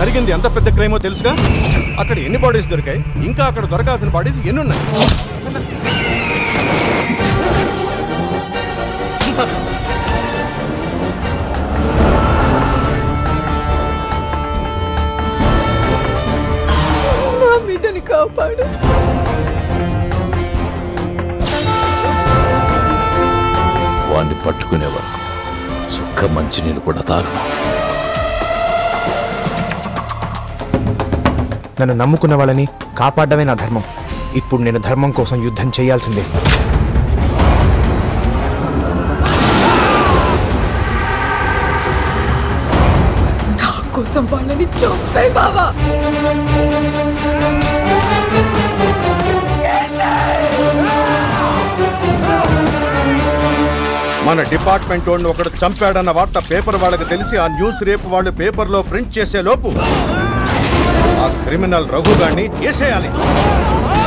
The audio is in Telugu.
జరిగింది ఎంత పెద్ద క్రైమో తెలుసుగా అక్కడ ఎన్ని బాడీస్ దొరికాయి ఇంకా అక్కడ దొరకాల్సిన బాడీస్ ఎన్ని ఉన్నాయి నా బిడ్డని కాపాడు వాణ్ణి పట్టుకునే వరకు సుక్క మంచినీళ్ళు కూడా తాగను నన్ను నమ్ముకున్న వాళ్ళని కాపాడమే నా ధర్మం ఇప్పుడు నేను ధర్మం కోసం యుద్ధం చేయాల్సిందే నా కోసం వాళ్ళని చంపే బావా మన డిపార్ట్మెంట్ వాడిని ఒకడు చంపాడన్న వార్త పేపర్ వాళ్ళకి తెలిసి ఆ న్యూస్ రేపు వాళ్ళు పేపర్లో ప్రింట్ చేసే లోపు ఆ క్రిమినల్ రఘు గారిని వేసేయాలి